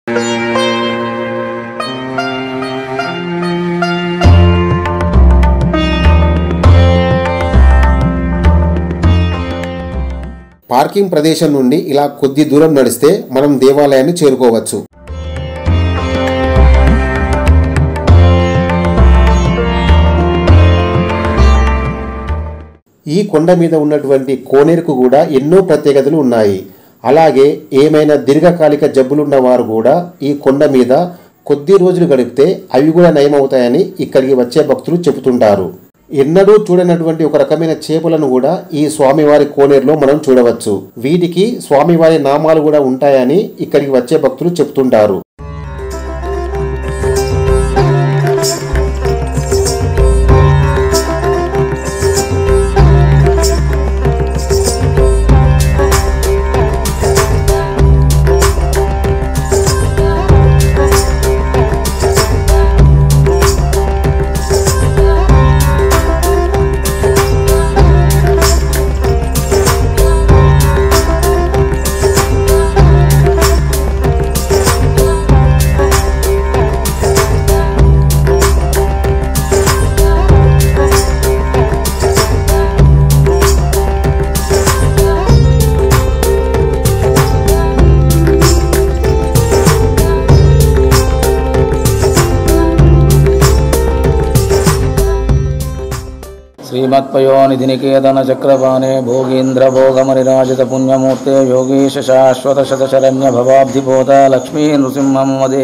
parking ప్రదేశం నుండి ఇలా కొద్ది దూరం నడిస్తే మనం దేవాలయాన్ని చేరుకోవచ్చు ఈ కొండ మీద ఉన్నటువంటి కోనేరుకు కూడా ఎన్నో ప్రత్యేకతలు ఉన్నాయి అలాగే ఏమైనా దీర్ఘకాలిక జబ్బులున్న వారు కూడా ఈ కొండ మీద కొద్ది రోజులు గడిపితే అవి కూడా నయమవుతాయని ఇక్కడికి వచ్చే భక్తులు చెబుతుంటారు ఎన్నడూ చూడనటువంటి ఒక రకమైన చేపలను కూడా ఈ స్వామివారి కోనేరులో మనం చూడవచ్చు వీటికి స్వామివారి నామాలు కూడా ఉంటాయని ఇక్కడికి వచ్చే భక్తులు చెప్తుంటారు శ్రీమత్పయోనిధినికేతన చక్రపాణే భోగీంద్ర భోగమనిరాజిత పుణ్యమూర్తే యోగేశ శాశ్వత శతశరణ్య భవాబ్ధిపోత లక్ష్మీ నృసింహం వదే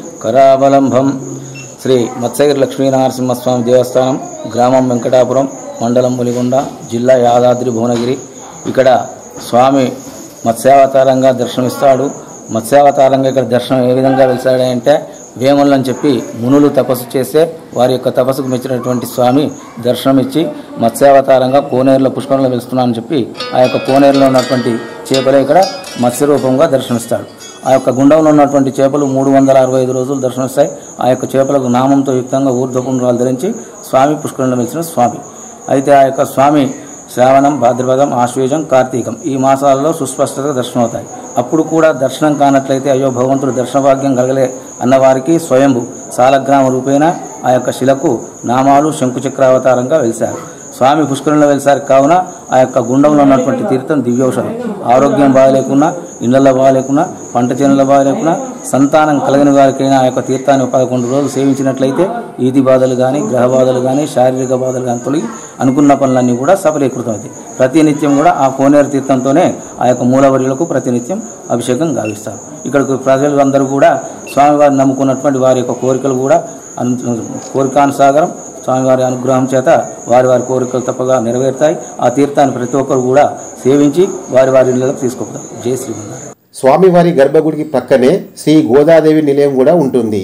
కరావలంబం శ్రీ మత్స్యగిరి లక్ష్మీనరసింహస్వామి దేవస్థానం గ్రామం వెంకటాపురం మండలం ములిగొండ జిల్లా యాదాద్రి భువనగిరి ఇక్కడ స్వామి మత్స్యావతారంగా దర్శనమిస్తాడు మత్స్యావతారంగా ఇక్కడ దర్శనం ఏ విధంగా వెళ్తాడంటే వేములు అని చెప్పి మునులు తపస్సు చేస్తే వారి యొక్క తపస్సుకు మెచ్చినటువంటి స్వామి దర్శనమిచ్చి మత్స్యావతారంగా కోనేరులో పుష్కరంలో వెళ్తున్నానని చెప్పి ఆ యొక్క కోనేరులో ఉన్నటువంటి చేపలే ఇక్కడ మత్స్య రూపంగా దర్శనమిస్తాడు ఆ యొక్క గుండంలో ఉన్నటువంటి చేపలు మూడు వందల అరవై ఐదు రోజులు దర్శనమిస్తాయి ఆ యొక్క చేపలకు నామంతో యుక్తంగా ఊర్ధ్వపుండ్రాలు ధరించి స్వామి పుష్కరంలో వెలిసిన స్వామి అయితే ఆ యొక్క స్వామి శ్రావణం భాద్రపదం ఆశ్వేజం కార్తీకం ఈ మాసాలలో సుస్పష్టతగా దర్శనం అవుతాయి అప్పుడు కూడా దర్శనం కానట్లయితే అయ్యో భగవంతుడు దర్శన భాగ్యం కలగలే అన్నవారికి స్వయంభు సాలగ్రామ రూపేణ ఆ యొక్క శిలకు నామాలు శంకుచక్రావతారంగా వెలిశారు స్వామి పుష్కరంలో వెలిసారు కావున ఆ యొక్క గుండంలో ఉన్నటువంటి తీర్థం దివ్యౌషధం ఆరోగ్యం బాగాలేకున్నా ఇళ్లలో బాగాలేకున్నా పంట చేనుల బాగాలేకున్నా సంతానం కలిగిన వారికైనా ఆ యొక్క తీర్థాన్ని పదకొండు రోజులు సేవించినట్లయితే ఈది బాధలు కానీ గ్రహ బాధలు కానీ శారీరక బాధలు కానీ తొలగి అనుకున్న పనులన్నీ కూడా సఫలీకృతం అవుతాయి ప్రతినిత్యం కూడా ఆ కోనేరు తీర్థంతోనే ఆ యొక్క మూలవర్యులకు ప్రతినిత్యం అభిషేకం గావిస్తారు ఇక్కడికి ప్రజలు అందరూ కూడా స్వామివారిని నమ్ముకున్నటువంటి వారి యొక్క కోరికలు కూడా అను కోరికానుసాగరం స్వామివారి అనుగ్రహం చేత వారి వారి కోరికలు తప్పగా నెరవేరుతాయి ఆ తీర్థాన్ని ప్రతి ఒక్కరు కూడా సేవించి వారి వారి ఇళ్ళకి తీసుకుపోతారు జై శ్రీమన్నారాయణ స్వామివారి గర్భగుడికి పక్కనే శ్రీ గోదాదేవి నిలయం కూడా ఉంటుంది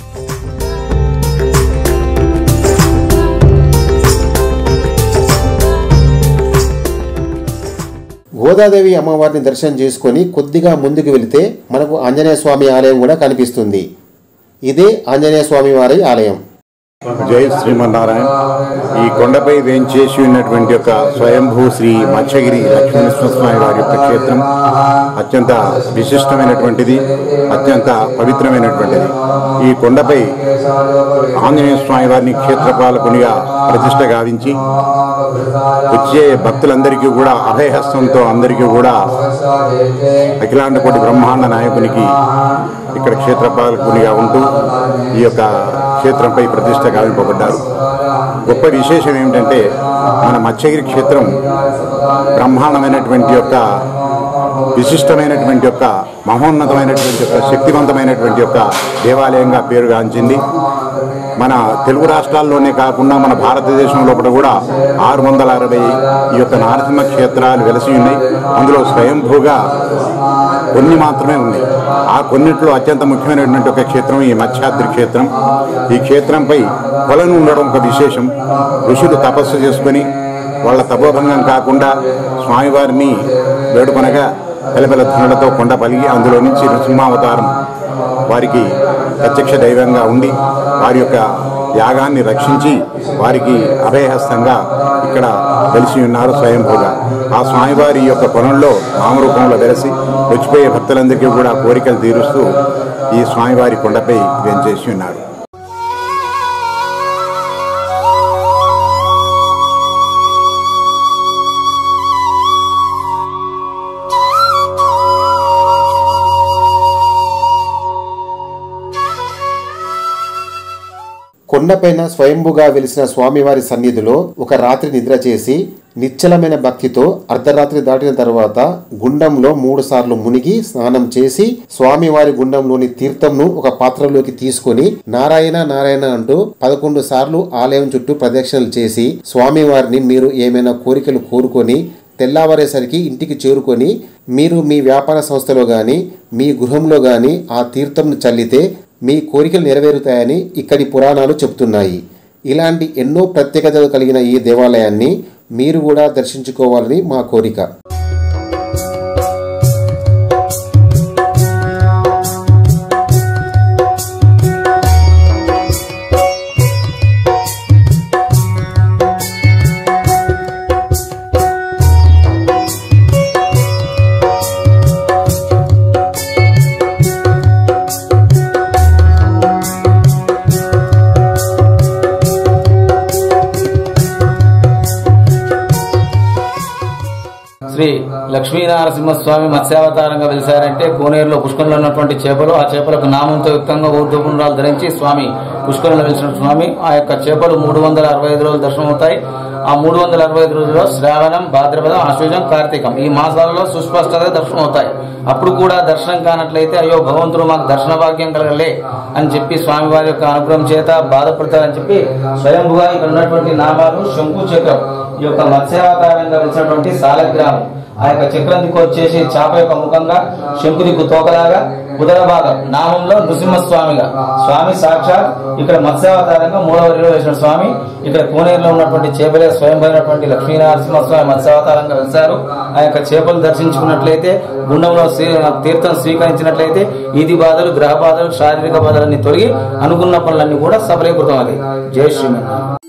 గోదాదేవి అమ్మవారిని దర్శనం చేసుకొని కొద్దిగా ముందుకు వెళితే మనకు ఆంజనేయ స్వామి ఆలయం కూడా కనిపిస్తుంది ఇదే ఆంజనేయ స్వామి వారి ఆలయం జై శ్రీమన్నారాయణ ఈ కొండపై వేంచేసి ఉన్నటువంటి యొక్క స్వయంభూ శ్రీ మత్స్యగిరి లక్ష్మీనరసింహస్వామి వారి యొక్క క్షేత్రం అత్యంత విశిష్టమైనటువంటిది అత్యంత పవిత్రమైనటువంటిది ఈ కొండపై ఆంజనేయ స్వామి వారిని క్షేత్రపాలకునిగా ప్రతిష్ట గావించి వచ్చే భక్తులందరికీ కూడా అభయహస్తంతో అందరికీ కూడా అఖిలాండ కోటి బ్రహ్మాండ నాయకునికి ఇక్కడ క్షేత్రపాలకునిగా ఉంటూ ఈ యొక్క క్షేత్రంపై ప్రతిష్ట గావింపబడ్డారు గొప్ప విశేషం ఏమిటంటే మన మత్స్యగిరి క్షేత్రం బ్రహ్మాండమైనటువంటి యొక్క విశిష్టమైనటువంటి యొక్క మహోన్నతమైనటువంటి యొక్క శక్తివంతమైనటువంటి యొక్క దేవాలయంగా పేరుగాంచింది మన తెలుగు రాష్ట్రాల్లోనే కాకుండా మన భారతదేశం లోపల కూడా ఆరు వందల అరవై ఈ యొక్క నారసింహ క్షేత్రాలు వెలసి ఉన్నాయి అందులో స్వయంభూగా కొన్ని మాత్రమే ఉన్నాయి ఆ కొన్నిట్లో అత్యంత ముఖ్యమైనటువంటి ఒక క్షేత్రం ఈ మత్స్యాద్రి క్షేత్రం ఈ క్షేత్రంపై కొలను ఉండడం ఒక విశేషం ఋషులు తపస్సు చేసుకొని వాళ్ళ తపోభంగం కాకుండా స్వామివారిని వేడుకొనగా పెలపెల ధ్వనులతో కొండ పలిగి అందులో నుంచి నృసింహావతారం వారికి ప్రత్యక్ష దైవంగా ఉండి వారి యొక్క యాగాన్ని రక్షించి వారికి అభయహస్తంగా ఇక్కడ వెలిసి ఉన్నారు స్వయంభూగా ఆ స్వామివారి యొక్క పొలంలో నామరూపంలో వెలసి వచ్చిపోయే భక్తులందరికీ కూడా కోరికలు తీరుస్తూ ఈ స్వామివారి కొండపై వేంచేసి ఉన్నారు కొండపైన స్వయంభుగా వెలిసిన స్వామివారి సన్నిధిలో ఒక రాత్రి నిద్ర చేసి నిశ్చలమైన భక్తితో అర్ధరాత్రి దాటిన తర్వాత గుండంలో మూడు సార్లు మునిగి స్నానం చేసి స్వామివారి గుండంలోని తీర్థంను ఒక పాత్రలోకి తీసుకొని నారాయణ నారాయణ అంటూ పదకొండు సార్లు ఆలయం చుట్టూ ప్రదక్షిణలు చేసి స్వామివారిని మీరు ఏమైనా కోరికలు కోరుకొని తెల్లవారేసరికి ఇంటికి చేరుకొని మీరు మీ వ్యాపార సంస్థలో కానీ మీ గృహంలో కానీ ఆ తీర్థంను చల్లితే మీ కోరికలు నెరవేరుతాయని ఇక్కడి పురాణాలు చెబుతున్నాయి ఇలాంటి ఎన్నో ప్రత్యేకతలు కలిగిన ఈ దేవాలయాన్ని మీరు కూడా దర్శించుకోవాలని మా కోరిక శ్రీ లక్ష్మీనరసింహస్వామి మత్స్యావతారంగా వెలిశారంటే కోనేరులో పుష్కరంలో ఉన్నటువంటి చేపలు ఆ చేపలకు నామంతో యుక్తంగా ఊర్ధ్వపుండ్రాలు ధరించి స్వామి పుష్కరంలో వెలిసిన స్వామి ఆ యొక్క చేపలు మూడు వందల అరవై ఐదు రోజులు దర్శనం అవుతాయి ఆ మూడు వందల అరవై ఐదు రోజుల్లో శ్రావణం భాద్రపదం ఆశ్వజం కార్తీకం ఈ మాసాలలో సుస్పష్టంగా దర్శనం అవుతాయి అప్పుడు కూడా దర్శనం కానట్లయితే అయ్యో భగవంతుడు మాకు దర్శన భాగ్యం కలగలే అని చెప్పి స్వామివారి యొక్క అనుగ్రహం చేత బాధపడతారని చెప్పి స్వయంభుగా ఇక్కడ ఉన్నటువంటి నామాలు శంకు చక్రం ఈ యొక్క మత్స్యావతారంగా వచ్చినటువంటి సాలగ్రామం ఆ యొక్క చక్రం దిక్కు వచ్చేసి చాప యొక్క ముఖంగా శంకు దిక్కు తోకలాగా ఉదర భాగం నామంలో నృసింహస్వామిగా స్వామి సాక్షాత్ ఇక్కడ మత్స్యావతారంగా మూడవ వరిలో వేసిన స్వామి ఇక్కడ కోనేరులో ఉన్నటువంటి చేపలే స్వయంభైనటువంటి లక్ష్మీనరసింహస్వామి మత్స్యావతారంగా వెళ్తారు ఆ యొక్క చేపలు దర్శించుకున్నట్లయితే గుండంలో శ్రీ- తీర్థం స్వీకరించినట్లయితే ఈది బాధలు గ్రహ బాధలు శారీరక బాధలన్నీ తొలగి అనుకున్న పనులన్నీ కూడా సఫలీకృతం అది జై శ్రీమన్